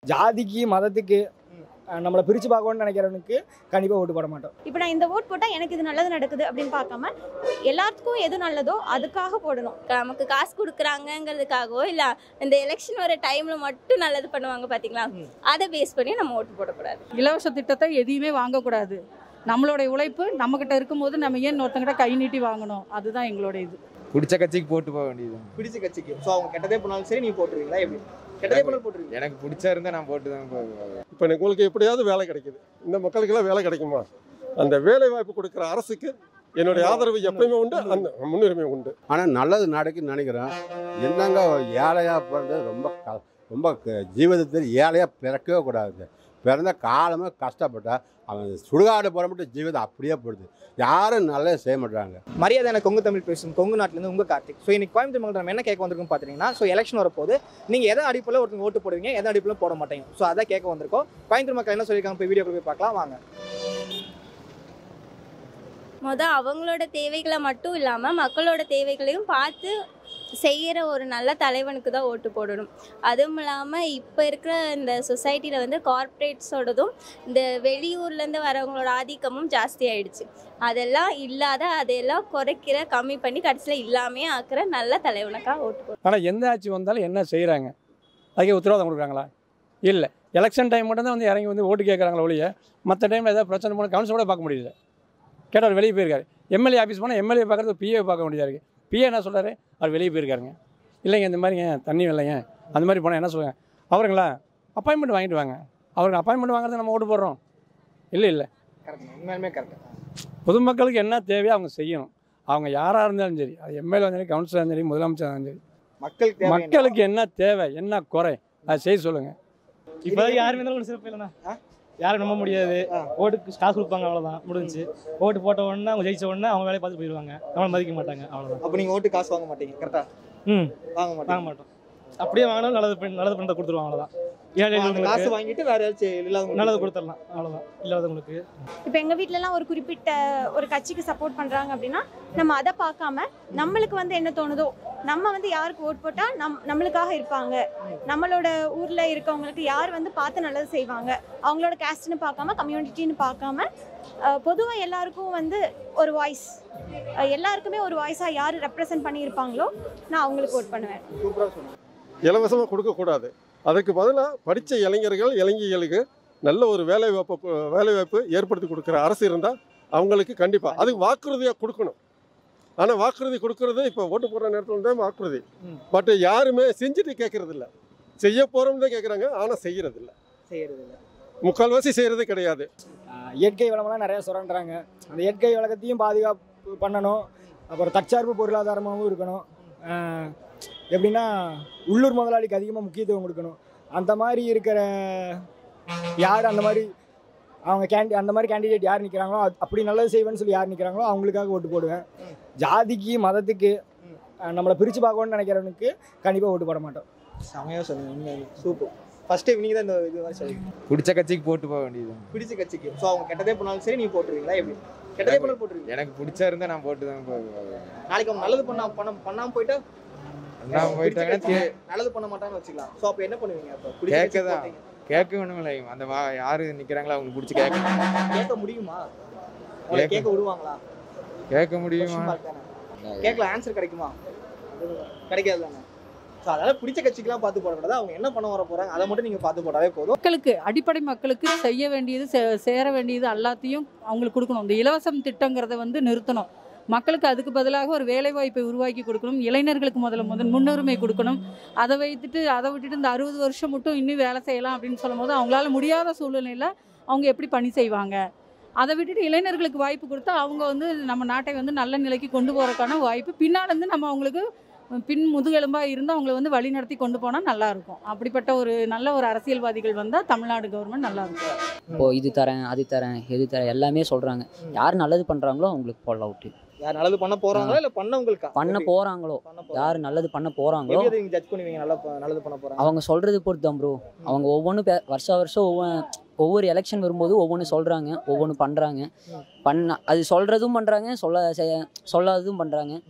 ஜாதிக்கு மதத்துக்கு அஹ், நம்மளை பிரித்து பார்க்கணும்னு நினைக்கிறவனுக்கு கண்டிப்பாக ஓட்டு போட மாட்டோம் இப்போ நான் இந்த ஓட் போட்டால் எனக்கு இது நல்லது நடக்குது அப்படின்னு பார்க்காம எல்லாத்துக்கும் எது நல்லதோ அதுக்காக போடணும் நமக்கு காசு கொடுக்குறாங்கங்கிறதுக்காகவோ இல்லை இந்த எலெக்ஷன் வர டைம்ல மட்டும் நல்லது பண்ணுவாங்க பாத்தீங்களா அதை பேஸ் பண்ணி நம்ம ஓட்டு போடக்கூடாது இலவச திட்டத்தை எதையுமே வாங்கக்கூடாது நம்மளுடைய உழைப்பு நம்மக்கிட்ட இருக்கும்போது நம்ம ஏன் ஒருத்தங்கிட்ட கை நீட்டி வாங்கணும் அதுதான் எங்களோட இது பிடிச்ச கட்சிக்கு போட்டு போக வேண்டியது பிடிச்ச கட்சிக்கு ஸோ அவங்க கெட்டதே பண்ணாலும் சரி நீங்க போட்டுருவீங்களா எப்படி கெட்டதே பண்ணாலும் போட்டுருவீங்க எனக்கு பிடிச்சா இருந்தா நான் போட்டு தான் போவேன் இப்போ உங்களுக்கு எப்படியாவது வேலை கிடைக்குது இந்த மக்களுக்கெல்லாம் வேலை கிடைக்குமா அந்த வேலை வாய்ப்பு கொடுக்குற அரசுக்கு என்னுடைய ஆதரவு எப்பயுமே உண்டு அந்த முன்னுரிமை உண்டு ஆனால் நல்லது நடக்குன்னு நினைக்கிறேன் என்னங்க ஏழையாக பிறந்தது ரொம்ப க ரொம்ப க- ஜீவிதத்தில் ஏழையாக பிறக்கவே கூடாது பிறந்த காலமே கஷ்டப்பட்டா அவன் சுடுகாடு போகிற மட்டும் ஜீவிதம் அப்படியே போடுது யாரும் நல்லது செய்ய மாட்டாங்க மரியாதை எனக்கு கொங்கு தமிழ் பேசும் கொங்கு நாட்டிலேருந்து உங்க கார்த்திக் ஸோ இன்னைக்கு கோயம்புத்தூர் மக்கள் நம்ம என்ன கேட்க வந்திருக்கோம் பார்த்தீங்கன்னா ஸோ எலெக்ஷன் வரப்போது நீங்கள் எதை அடிப்பில் ஒருத்தங்க ஓட்டு போடுவீங்க எதை அடிப்பில் போட மாட்டீங்க ஸோ அதான் கேட்க வந்திருக்கோம் கோயம்புத்தூர் மக்கள் என்ன சொல்லியிருக்காங்க போய் வீடியோ போய் பார்க்கலாம் வாங்க முத அவங்களோட தேவைகளை மட்டும் இல்லாம மக்களோட தேவைகளையும் பார்த்து செய்யற ஒரு நல்ல தலைவனுக்கு தான் ஓட்டு போடணும் அதுவும் இல்லாமல் இப்போ இருக்கிற இந்த சொசைட்டியில் வந்து கார்ப்பரேட்ஸோடதும் இந்த வெளியூர்லேருந்து வரவங்களோட ஆதிக்கமும் ஜாஸ்தி ஆயிடுச்சு அதெல்லாம் இல்லாத அதையெல்லாம் குறைக்கிற கம்மி பண்ணி கடைசியில் இல்லாமே ஆக்குற நல்ல தலைவனுக்காக ஓட்டு போடணும் ஆனால் எந்த ஆட்சி வந்தாலும் என்ன செய்கிறாங்க அதுக்கே உத்தரவாதம் கொடுக்குறாங்களா இல்லை எலெக்ஷன் டைம் மட்டும்தான் வந்து இறங்கி வந்து ஓட்டு கேட்குறாங்களே ஒழிய மற்ற டைமில் ஏதாவது பிரச்சனை போனால் கவுன்சில் கூட பார்க்க முடியல கேட்டவர் வெளியே போயிருக்காரு எம்எல்ஏ ஆஃபீஸ் போனால் எம்எல்ஏ பார்க்குறது பிஏ பார்க்க வேண்டியதாக இருக்குது பிஏ என்ன சொல்கிறாரு அவர் வெளியே போயிருக்காருங்க இல்லைங்க இந்த மாதிரிங்க தண்ணி இல்லைங்க அந்த மாதிரி போனால் என்ன சொல்லுங்க அவருங்களா அப்பாயின்மெண்ட் வாங்கிட்டு வாங்க அவருக்கு அப்பாயின்மெண்ட் வாங்குறது நம்ம ஓட்டு போடுறோம் இல்லை இல்லை கரெக்ட் உண்மையுமே கரெக்ட் பொதுமக்களுக்கு என்ன தேவையோ அவங்க செய்யணும் அவங்க யாராக இருந்தாலும் சரி அது எம்எல்ஏ இருந்தாலும் சரி கவுன்சிலர் இருந்தாலும் சரி முதலமைச்சர் இருந்தாலும் சரி மக்களுக்கு தேவை என்ன? மக்களுக்கு என்ன தேவை என்ன குறை அதை செய்ய சொல்லுங்க இப்போ யாருமே இருந்தாலும் ஒரு சிறப்பு இல்லைண்ணா ஆ? யாரும் நம்ப முடியாது ஆ. ஓட்டுக்கு காசு கொடுப்பாங்க அவ்வளோதான் முடிஞ்சு ஓட்டு போட்ட உடனே அவங்க ஜெயிச்ச உடனே அவங்க வேலையை பார்த்து போயிடுவாங்க நம்மளை மதிக்க மாட்டாங்க அவ்வளோதான் அப்போ நீங்கள் ஓட்டு காசு வாங்க மாட்டீங்க கரெக்டா ம் வாங்க வாங்க மாட்டீங்க மாட்டோம் அப்படியே வாங்கினாலும் நல்லது பண்ணி நல்லது பண்ணி கொடுத்துருவாங்க அவ்வளோதான் ஏழை அந்த காசு எளியவங்களுக்கு வாங்கிட்டு வேற ஏதாச்சும் இல்லாதவங்களுக்கு நல்லது கொடுத்துடலாம் அவ்வளோதான் இல்லாதவங்களுக்கு இப்போ எங்கள் வீட்டிலலாம் ஒரு குறிப்பிட்ட ஒரு கட்சிக்கு சப்போர்ட் பண்ணுறாங்க அப்படின்னா நம்ம அதை பார்க்காம நம்மளுக்கு வந்து என்ன தோணுதோ நம்ம வந்து யாருக்கு ஓட் போட்டால் நம் நம்மளுக்காக இருப்பாங்க நம்மளோட ஊரில் இருக்கவங்களுக்கு யார் வந்து பார்த்து நல்லது செய்வாங்க அவங்களோட கேஸ்ட்னு பார்க்காம கம்யூனிட்டின்னு பார்க்காம பொதுவாக எல்லாருக்கும் வந்து ஒரு வாய்ஸ் எல்லாருக்குமே ஒரு வாய்ஸாக யார் ரெப்ரசன்ட் பண்ணியிருப்பாங்களோ நான் அவங்களுக்கு ஓட் பண்ணுவேன் சூப்பராக சொன்னீங்க இலவசமாக கொடுக்கக்கூடாது அதுக்கு பதிலாக படித்த இளைஞர்கள் இளைஞர்களுக்கு நல்ல ஒரு வேலை வாய்ப்பு வேலை வாய்ப்பு ஏற்படுத்தி கொடுக்குற அரசு இருந்தால் அவங்களுக்கு கண்டிப்பாக அதுக்கு வாக்குறுதியாக கொடுக்கணும் ஆனால் வாக்குறுதி கொடுக்கறது இப்போ ஓட்டு போடுற நேரத்தில் தான் வாக்குறுதி ம். பட் யாருமே செஞ்சுட்டு கேட்கறது இல்ல செய்ய போகிறோம்னு தான் கேட்குறாங்க ஆனால் செய்கிறது இல்ல செய்யறது இல்லை முக்கால்வாசி செய்கிறது கிடையாது அஹ், இயற்கை வளமெல்லாம் நிறைய சுரண்டுறாங்க அந்த இயற்கை வளத்தையும் பாதுகாப்பு பண்ணணும் அப்புறம் தற்சார்பு பொருளாதாரமாகவும் இருக்கணும் அஹ், எப்படின்னா உள்ளூர் முதலாளிக்கு அதிகமாக முக்கியத்துவம் கொடுக்கணும் அந்த மாதிரி இருக்கிற யார் அந்த மாதிரி அவங்க கேண்டி அந்த மாதிரி கேண்டிடேட் யார் நிற்கிறாங்களோ அப்படி நல்லது செய்வேன்னு சொல்லி யார் நிற்கிறாங்களோ அவங்களுக்காக ஓட்டு போடுவேன் ஜாதிக்கு மதத்துக்கு அஹ், நம்மளை பிரித்து பார்க்கணும்னு நினைக்கிறவனுக்கு கண்டிப்பாக ஓட்டு போட மாட்டோம் செமையாக சொன்னீங்க உண்மையாலுமே சூப்பர் ஃபர்ஸ்ட் டைம் நீங்கள் தான் இந்த இது மாதிரி சொல்லுவீங்க பிடிச்ச கட்சிக்கு போட்டு போக வேண்டியது பிடிச்ச கட்சிக்கு ஸோ அவங்க கெட்டதே பண்ணாலும் சரி நீங்க போட்டுருவீங்களா எப்படி கெட்டதே பண்ணாலும் போட்டுருவீங்க எனக்கு பிடிச்சா இருந்தா நான் போட்டு தான் போவேன் நாளைக்கு அவங்க நல்லது பண்ணா பண்ண பண்ணாம போயிட்டா நான் போயிட்டாங்கன்னா பிடிச்ச தே- கட்சி நல்லது பண்ண மாட்டான்னு வச்சுக்கலாம் ஸோ அப்போ என்ன பண்ணுவீங்க அப்போ பிடிச்ச கட்சிக்கு கேட்கதான். போட்டீங்க. கேட்க வேணுமில்ல அந்த வா யாரு நிக்கிறாங்களோ அவங்களுக்கு பிடிச்சி கேட்க கேட்க முடியுமா உங்களை கேட்க- கேட்க விடுவாங்களா கேட்க முடியுமா Question mark தானே. கேட்கல ஆன்சர் கிடைக்குமா கிடைக்காது தானே ஸோ அதனால பிடிச்ச கட்சிக்கெல்லாம் பார்த்து போடக்கூடாது அவங்க என்ன பண்ண வர போறாங்க அதை மட்டும் நீங்க பார்த்து போட்டாவே போதும் மக்களுக்கு அடிப்படை மக்களுக்கு செய்ய வேண்டியது சே- சேர வேண்டியது எல்லாத்தையும் அவங்களுக்கு கொடுக்கணும் இந்த இலவசம் திட்டங்கிறத வந்து நிறுத்தணும் மக்களுக்கு அதுக்கு பதிலாக ஒரு வேலைவாய்ப்பை உருவாக்கி கொடுக்கணும் இளைஞர்களுக்கு முதல்ல முதல் முன்னுரிமை கொடுக்கணும் அதை வைத்துட்டு அதை விட்டுட்டு இந்த அறுபது வருஷம் மட்டும் இன்னும் வேலை செய்யலாம் அப்படின்னு சொல்லும்போது அவங்களால முடியாத சூழ்நிலையில் அவங்க எப்படி பணி செய்வாங்க அதை விட்டுட்டு இளைஞர்களுக்கு வாய்ப்பு கொடுத்தா அவங்க வந்து நம்ம நாட்டை வந்து நல்ல நிலைக்கு கொண்டு போகிறதுக்கான வாய்ப்பு பின்னால் இருந்து நம்ம அவங்களுக்கு பின் முதுகெலும்பாக இருந்து அவங்கள வந்து வழி நடத்தி கொண்டு போனால் நல்லா இருக்கும் அப்படிப்பட்ட ஒரு நல்ல ஒரு அரசியல்வாதிகள் வந்தால் தமிழ்நாடு கவர்மெண்ட் நல்லா இருக்கும் இப்போ இது தரேன் அது தரேன் எது தரேன் எல்லாமே சொல்கிறாங்க யார் நல்லது பண்ணுறாங்களோ அவங்களுக்கு போடலாம் விட்டு யார் நல்லது பண்ண போறாங்களா இல்ல பண்ணவங்களுக்கா பண்ண போகிறாங்களோ பண்ண போறாங்க யார் நல்லது பண்ண போகிறாங்களோ எப்படி அதை நீங்க ஜட்ஜ் பண்ணுவீங்க நல்லா ப- நல்லது பண்ண போறாங்க அவங்க சொல்கிறது பொறுத்து தான் ப்ரோ அவங்க ஒவ்வொன்றும் பே வருஷம் வருஷம் ஒவ்வொரு ஒவ்வொரு எலெக்ஷன் வரும்போது ஒவ்வொன்று சொல்கிறாங்க ஒவ்வொன்று பண்ணுறாங்க பண்ண அது சொல்கிறதும் பண்ணுறாங்க சொல்ல செய்ய சொல்லாததும் பண்ணுறாங்க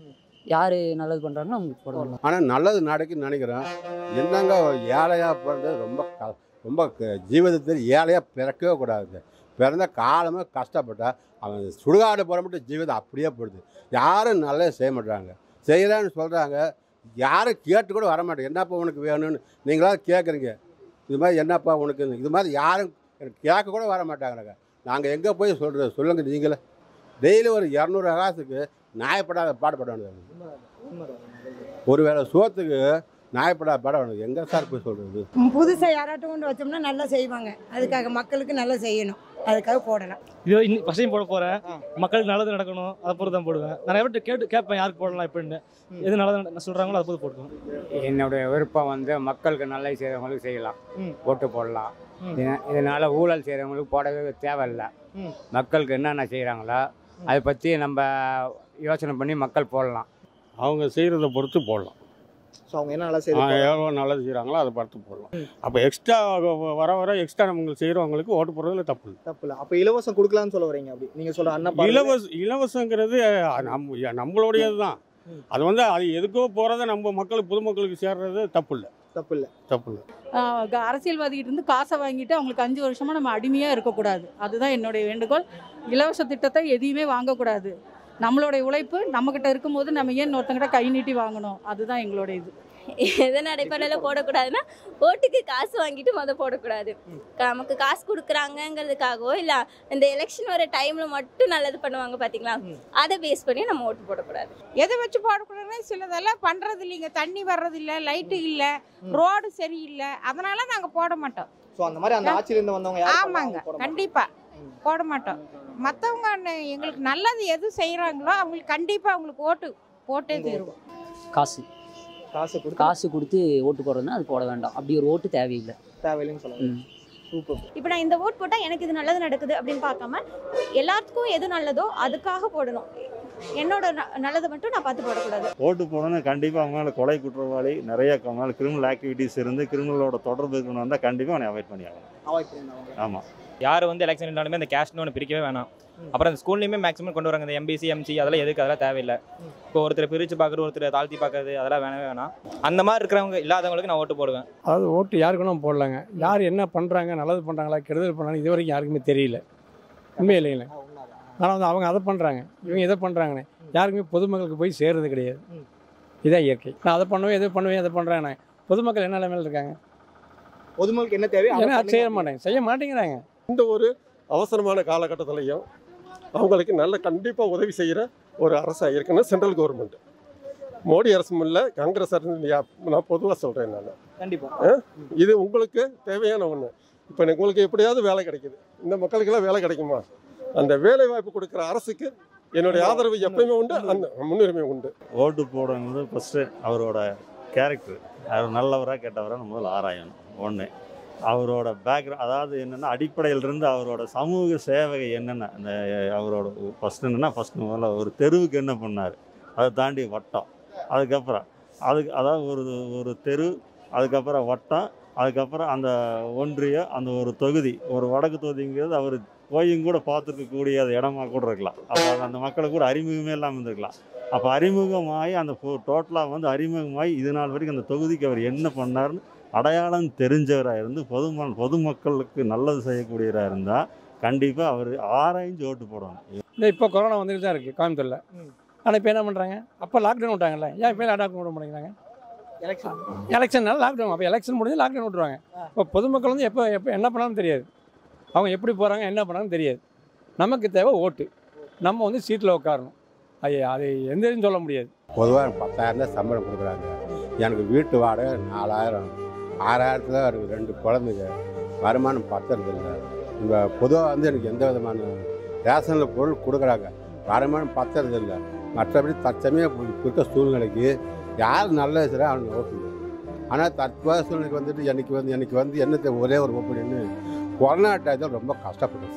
யார் நல்லது பண்ணுறாங்களோ அவங்களுக்கு போடலாம் ஆனால் நல்லது நடக்குன்னு நினைக்கிறேன் என்னங்க ஏழையாக பிறந்தது ரொம்ப க ரொம்ப க- ஜீவிதத்தில் ஏழையாக பிறக்கவே கூடாது பிறந்த காலமே கஷ்டப்பட்டா அவன் சுடுகாடு போகிற மட்டும் ஜீவிதம் அப்படியே போடுது யாரும் நல்லது செய்ய மாட்டாங்க செய்கிறேன்னு சொல்கிறாங்க யாரும் கேட்டு கூட வர மாட்டேங்க என்னப்பா உனக்கு வேணும்னு நீங்களாவது கேட்குறீங்க இது மாதிரி என்னப்பா உனக்கு இது மாதிரி யாரும் எனக்கு கேட்க கூட வர மாட்டாங்கங்க நாங்கள் எங்கே போய் சொல்கிறது சொல்லுங்கள் நீங்களே டெய்லி ஒரு இரநூறு காசுக்கு நியாயப்படாத பாடுபட வேண்டியது ஒரு வேளை சோத்துக்கு நியாயப்படாத பாட வேணும் எங்கே சார் போய் சொல்கிறது புதுசாக யாராட்டும் கொண்டு வச்சோம்னா நல்லா செய்வாங்க அதுக்காக மக்களுக்கு நல்லா செய்யணும் அதுக்காக போடலாம் இது இன்னும் ஃபஸ்ட் டைம் போட போகிறேன் மக்களுக்கு நல்லது நடக்கணும் அதை பொறுத்து தான் போடுவேன் நிறைய பேர்ட்ட கேட்டு கேட்பேன் யாருக்கு போடலாம் எப்படின்னு எது நல்லது சொல்கிறாங்களோ அதை பொறுத்து போட்டுக்குவேன் என்னுடைய விருப்பம் வந்து மக்களுக்கு நல்லது செய்கிறவங்களுக்கு செய்யலாம் ம். ஓட்டு போடலாம் ம். இதனா- இதனால ஊழல் செய்கிறவங்களுக்கு போடவே தேவையில்லை ம். மக்களுக்கு என்னென்ன செய்கிறாங்களோ அதை பற்றி நம்ம யோசனை பண்ணி மக்கள் போடலாம் அவங்க செய்கிறத பொறுத்து போடலாம் ஸோ அவங்க என்ன நல்லா ஆ, செய்யறாங்க எவ்வளோ நல்லது செய்கிறாங்களோ அதை பார்த்து போடலாம் அப்போ எக்ஸ்ட்ரா வர வர எக்ஸ்ட்ரா நம்ம செய்கிறவங்களுக்கு ஓட்டு போடுறதுல தப்பு இல்லை தப்பு இல்லை அப்போ இலவசம் கொடுக்கலாம்னு சொல்ல வரீங்க அப்படி நீங்கள் சொல்ற அண்ணா இலவச இலவசங்கிறது அஹ், நம்ம நம்மளுடையது தான் அது வந்து அது எதுக்கோ போகிறத நம்ம மக்களுக்கு பொதுமக்களுக்கு சேர்றது தப்பு இல்லை தப்பு இல்லை தப்பு இல்லை ஆஹ் க- அரசியல்வாதிகிட்ட இருந்து காசை வாங்கிட்டு அவங்களுக்கு அஞ்சு வருஷமா நம்ம அடிமையாக இருக்கக்கூடாது அதுதான் என்னுடைய வேண்டுகோள் இலவச திட்டத்தை எதையுமே வாங்கக்கூடாது நம்மளுடைய உழைப்பு நம்மக்கிட்ட இருக்கும்போது நம்ம ஏன் ஒருத்தங்கிட்ட கை நீட்டி வாங்கணும் அதுதான் எங்களுடைய இது எதன் அடிப்படையில் போடக்கூடாதுன்னா ஓட்டுக்கு காசு வாங்கிட்டு மொதல் போடக்கூடாது நமக்கு காசு கொடுக்குறாங்கங்கிறதுக்காகவோ இல்லை இந்த எலெக்ஷன் வர டைமில் மட்டும் நல்லது பண்ணுவாங்க பார்த்தீங்களா அதை பேஸ் பண்ணி நம்ம ஓட்டு போடக்கூடாது எதை வச்சு போடக்கூடாதுன்னா சிலதெல்லாம் பண்றது இல்லைங்க தண்ணி வர்றது இல்லை லைட்டு இல்லை ரோடு சரியில்லை அதனால நாங்க போட மாட்டோம் ஸோ அந்த மாதிரி அந்த ஆட்சியில இருந்து வந்தவங்க யாரு ஆமாங்க பண்ணாலும் போட மாட்டாங்க. கண்டிப்பா போட மாட்டோம் மற்றவங்க எங்களுக்கு நல்லது எது செய்கிறாங்களோ அவங்களுக்கு கண்டிப்பா அவங்களுக்கு ஓட்டு போட்டே தருவோம் காசு காசு கொடுத்து காசு கொடுத்து ஓட்டு போடுறதுன்னா அது போட வேண்டாம் அப்படி ஒரு ஓட்டு தேவையில்லை தேவையில்லைன்னு சொல்லுவாங்க ம் சூப்பர் இப்போ நான் இந்த ஓட் போட்டால் எனக்கு இது நல்லது நடக்குது அப்படின்னு பார்க்காம எல்லாத்துக்கும் எது நல்லதோ அதுக்காக போடணும் என்னோட ந- நல்லதை மட்டும் நான் பார்த்து போடக்கூடாது ஓட்டு போடணும் கண்டிப்பாக அவங்க மேலே கொலை குற்றவாளி நிறைய அவங்க மேலே கிரிமினல் ஆக்டிவிட்டீஸ் இருந்து கிரிமினலோட தொடர்பு இருக்கணும் வந்தால் கண்டிப்பாக அவனை அவாய்ட் பண்ணி ஆகணும் அவாய்ட் பண்ணுவாங்க ஆமாம் யார் வந்து எலெக்ஷன் இருந்தாலுமே அந்த கேஸ்ட்னு ஒன்று பிரிக்கவே வேணாம் அப்புறம் அந்த ஸ்கூல்லையுமே மேக்ஸிமம் கொண்டு வராங்க இந்த எம்பிசி எம்சி அதெல்லாம் எதுக்கு அதெல்லாம் தேவையில்லை இப்போ ஒருத்தர் பிரித்து பார்க்குறது ஒருத்தர் தாழ்த்தி பார்க்கறது அதெல்லாம் வேணவே வேணாம் அந்த மாதிரி இருக்கிறவங்க இல்லாதவங்களுக்கு நான் ஓட்டு போடுவேன் அதாவது ஓட்டு யாருக்கு வேணாலும் போடலாங்க யார் என்ன பண்ணுறாங்க நல்லது பண்ணுறாங்களா கெடுதல் பண்ணுறாங்க இது வரைக்கும் யாருக்குமே தெரியல உண்மை இல்லைங்களே ஆனால் வந்து அவங்க அதை பண்ணுறாங்க இவங்க இதை பண்ணுறாங்கண்ணே யாருக்குமே பொதுமக்களுக்கு போய் சேர்றது கிடையாது இதான் இயற்கை நான் அதை பண்ணுவேன் இதை பண்ணுவேன் இதை பண்ணுறேன் பொதுமக்கள் என்ன நிலைமையில் இருக்காங்க பொதுமக்களுக்கு என்ன தேவை ஏன்னா அது செய்ய மாட்டாங்க செய்ய மாட்டேங்கிறாங்க இந்த ஒரு அவசரமான காலகட்டத்திலையும் அவங்களுக்கு நல்ல கண்டிப்பாக உதவி செய்கிற ஒரு அரசாக இருக்குன்னா சென்ட்ரல் கவர்மெண்ட் மோடி அரசும் இல்லை காங்கிரஸ் அரசு யா- நான் பொதுவாக சொல்கிறேன் நான் கண்டிப்பா இது உங்களுக்கு தேவையான ஒன்று இப்போ எனக்கு உங்களுக்கு எப்படியாவது வேலை கிடைக்குது இந்த மக்களுக்கெல்லாம் வேலை கிடைக்குமா அந்த வேலை வாய்ப்பு கொடுக்குற அரசுக்கு என்னுடைய ஆதரவு எப்பயுமே உண்டு அந்த முன்னுரிமை உண்டு ஓட்டு போடுறது ஃபஸ்ட்டு அவரோட கேரக்டர் அவர் நல்லவராக கெட்டவராக நம்ம முதல்ல ஆராயணும் ஒன்று அவரோட பேக்ரவுண்ட் அதாவது என்னென்னா அடிப்படையிலிருந்து அவரோட சமூக சேவை என்னென்ன அந்த அவரோட ஃபஸ்ட்டு என்னென்னா ஃபஸ்ட் முதல்ல ஒரு தெருவுக்கு என்ன பண்ணார் அதை தாண்டி வட்டம் அதுக்கப்புறம் அதுக்கு அதாவது ஒரு ஒரு தெரு அதுக்கப்புறம் வட்டம் அதுக்கப்புறம் அந்த ஒன்றியம் அந்த ஒரு தொகுதி ஒரு வடக்கு தொகுதிங்கிறது அவர் போயும் கூட பார்த்துருக்கக்கூடிய அது இடமா கூட இருக்கலாம் அப்போ அது அந்த மக்களுக்கு கூட அறிமுகமே இல்லாமல் இருந்திருக்கலாம் அப்போ அறிமுகமாகி அந்த டோட்டலாக வந்து அறிமுகமாகி இது நாள் வரைக்கும் அந்த தொகுதிக்கு அவர் என்ன பண்ணாருன்னு அடையாளம் தெரிஞ்சவராக இருந்து பொதும பொதுமக்களுக்கு நல்லது செய்யக்கூடியவராக இருந்தால் கண்டிப்பாக அவர் ஆராய்ஞ்சு ஓட்டு போடணும் இந்த இப்போ கொரோனா வந்துட்டு தான் இருக்குது கோயம்புத்தூரில் ஆனால் இப்போ என்ன பண்ணுறாங்க அப்போ லாக்டவுன் விட்டாங்கல்ல ஏன் இப்போ லாக்டவுன் விட மாட்டேங்கிறாங்க எலெக்ஷன் எலெக்ஷன்னால லாக்டவுன் அப்போ எலெக்ஷன் முடிஞ்சு லாக்டவுன் விட்ருவாங்க இப்போ பொதுமக்கள் வந்து எப்போ எப்போ என்ன பண்ணாலும் தெரியாது அவங்க எப்படி போகிறாங்க என்ன பண்ணாலும் தெரியாது நமக்கு தேவை ஓட்டு நம்ம வந்து சீட்டில் உட்காரணும் ஐயா அது எந்த இதுன்னு சொல்ல முடியாது பொதுவாக பத்தாயிரம் தான் சம்பளம் கொடுக்குறாங்க எனக்கு வீட்டு வாடகை நாலாயிரம் ஆறாயிரத்தில் எனக்கு ரெண்டு குழந்தைங்க வருமானம் பத்துறது இல்லை இந்த பொதுவாக வந்து எனக்கு எந்த விதமான ரேஷனில் பொருள் கொடுக்குறாங்க வருமானம் பத்துறது இல்லை மற்றபடி தற்சமயம் இப்போ இருக்க சூழ்நிலைக்கு யார் நல்லது செய்கிறா அவங்க ஓட்டு ஆனால் தற்போது சூழ்நிலைக்கு வந்துட்டு எனக்கு வந்து எனக்கு வந்து என்னத்தை ஒரே ஒரு ஒப்பீடுன்னு கொரோனா டயத்தில் ரொம்ப கஷ்டப்பட்டுச்சு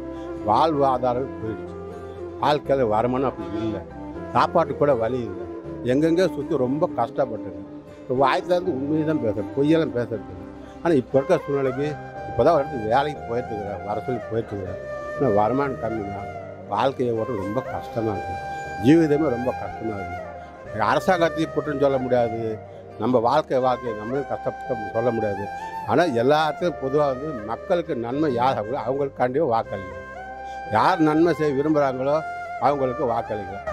வாழ்வாதாரம் போயிடுச்சு வாழ்க்கையில் வருமானம் அப்படி இல்லை சாப்பாட்டு கூட வழி இல்லை எங்கெங்கே சுற்றி ரொம்ப கஷ்டப்பட்டது இப்போ வாய்த்தில் இருந்து உண்மையை தான் பேசுகிறேன் பொய்யெல்லாம் பேசுறது ஆனால் இப்போ இருக்க சூழ்நிலைக்கு இப்போ தான் ஒரு இடத்துக்கு வேலைக்கு போயிட்டுருக்கிறேன் வர சொல்லி போயிட்டுருக்கிறேன் ஆனால் வருமானம் கம்மி தான் வாழ்க்கையை ஓட்ட ரொம்ப கஷ்டமாக இருக்குது ஜீவிதமே ரொம்ப கஷ்டமாக இருக்குது அரசாங்கத்தையும் குற்றம் சொல்ல முடியாது நம்ம வாழ்க்கை வாழ்க்கை நம்மளும் கஷ்டப்பட்டு சொல்ல முடியாது ஆனால் எல்லாத்தையும் பொதுவாக வந்து மக்களுக்கு நன்மை யார் அவங்களுக்காண்டியோ வாக்களிக்கணும் யார் நன்மை செய்ய விரும்புகிறாங்களோ அவங்களுக்கு வாக்களிக்கலாம்